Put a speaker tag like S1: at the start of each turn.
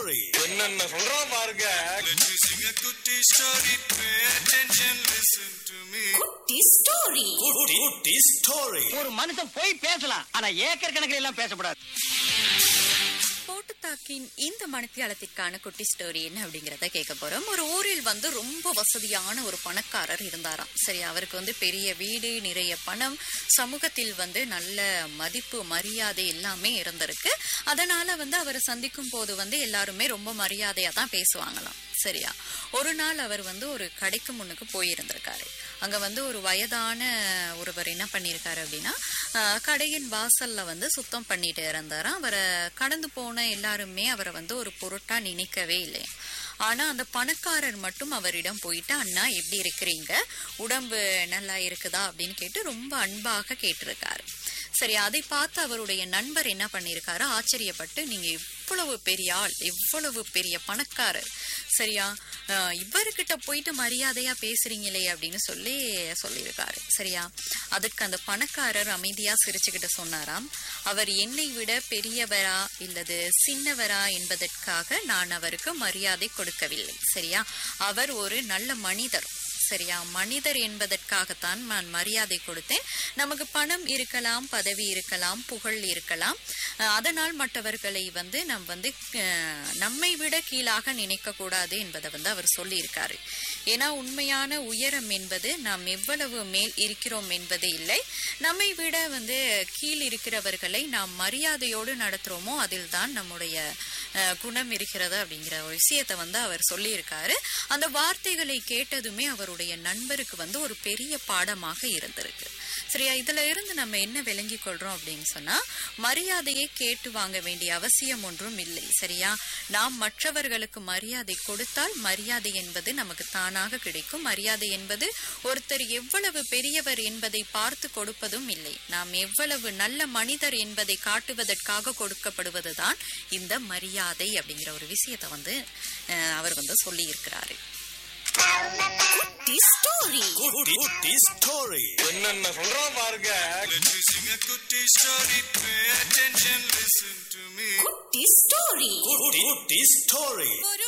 S1: story.
S2: என்னென்ன சொல்றான் பாருங்க
S3: Let me sing a goody story. Pay attention, listen to me.
S4: குட்டி ஸ்டோரி
S1: Goody, goody story.
S5: ஒரு மனுஷன் போய் பேசலாம் ஆனா ஏக்கர் கணக்கில் எல்லாம் பேசக்கூடாது
S4: போட்டுத்தாக்கின் இந்த மணித்தியாலத்திற்கான குட்டி ஸ்டோரி என்ன அப்படிங்கறத கேட்க போறோம் ஒரு ஊரில் வந்து ரொம்ப வசதியான ஒரு பணக்காரர் இருந்தாராம் சரி அவருக்கு வந்து பெரிய வீடு நிறைய பணம் சமூகத்தில் வந்து நல்ல மதிப்பு மரியாதை எல்லாமே இருந்திருக்கு அதனால வந்து அவரை சந்திக்கும் போது வந்து எல்லாருமே ரொம்ப மரியாதையா தான் பேசுவாங்களாம் சரியா ஒரு நாள் அவர் வந்து ஒரு கடைக்கு முன்னுக்கு போயிருந்திருக்காரு அங்க வந்து ஒரு வயதான ஒருவர் என்ன பண்ணியிருக்காரு அப்படின்னா ஆஹ், கடையின் வாசல்ல வந்து சுத்தம் பண்ணிட்டு இருந்தாராம் அவரை கடந்து போன எல்லாருமே அவரை வந்து ஒரு பொருட்டா நினைக்கவே இல்லையா ஆனா அந்த பணக்காரர் மட்டும் அவரிடம் போயிட்டு அண்ணா எப்படி இருக்கிறீங்க உடம்பு நல்லா இருக்குதா அப்படின்னு கேட்டு ரொம்ப அன்பாக கேட்டிருக்காரு சரி அதை பார்த்து அவருடைய நண்பர் என்ன பண்ணியிருக்காரு ஆச்சரியப்பட்டு நீங்க இவ்வளவு பெரிய ஆள் இவ்வளவு பெரிய பணக்காரர் சரியா அஹ் இவர்கிட்ட போயிட்டு மரியாதையா பேசுறீங்களே அப்படின்னு சொல்லி சொல்லியிருக்காரு சரியா அதற்கு அந்த பணக்காரர் அமைதியா சிரிச்சுக்கிட்டு சொன்னாராம் அவர் என்னை விட பெரியவரா இல்லது சின்னவரா என்பதற்காக நான் அவருக்கு மரியாதை கொடுக்கவில்லை சரியா அவர் ஒரு நல்ல மனிதர் சரியா மனிதர் என்பதற்காகத்தான் நான் மரியாதை கொடுத்தேன் நமக்கு பணம் இருக்கலாம் பதவி இருக்கலாம் புகழ் இருக்கலாம் அஹ் அதனால் மற்றவர்களை வந்து நம் வந்து அஹ், நம்மை விட கீழாக நினைக்க கூடாது என்பதை வந்து அவர் சொல்லியிருக்காரு ஏன்னா உண்மையான உயரம் என்பது நாம் எவ்வளவு மேல் இருக்கிறோம் என்பது இல்லை நம்மை விட வந்து கீழ் இருக்கிறவர்களை நாம் மரியாதையோடு நடத்துறோமோ அதில் தான் நம்முடைய அஹ், குணம் இருக்கிறது அப்படிங்கிற ஒரு விஷயத்தை வந்து அவர் சொல்லியிருக்காரு அந்த வார்த்தைகளை கேட்டதுமே அவருடைய நண்பருக்கு வந்து ஒரு பெரிய பாடமாக இருந்திருக்கு சரியா இதுல இருந்து நம்ம என்ன விளங்கி கொள்றோம் அப்படின்னு சொன்னா மரியாதையை கேட்டு வாங்க வேண்டிய அவசியம் ஒன்றும் இல்லை சரியா நாம் மற்றவர்களுக்கு மரியாதை கொடுத்தால் மரியாதை என்பது நமக்கு தானாக கிடைக்கும் மரியாதை என்பது ஒருத்தர் எவ்வளவு பெரியவர் என்பதை பார்த்து கொடுப்பதும் இல்லை நாம் எவ்வளவு நல்ல மனிதர் என்பதை காட்டுவதற்காக கொடுக்கப்படுவதுதான் இந்த மரியாதை அப்படிங்கிற ஒரு விஷயத்தை வந்து அஹ், அவர் வந்து சொல்லி இருக்கிறாரு ஸ்டோரி
S1: Goody, goody story.
S2: என்னென்ன சொல்றான் பாருங்க
S3: Let me sing a goody story. Pay attention, listen to me.
S4: Story
S1: Goody, goody story.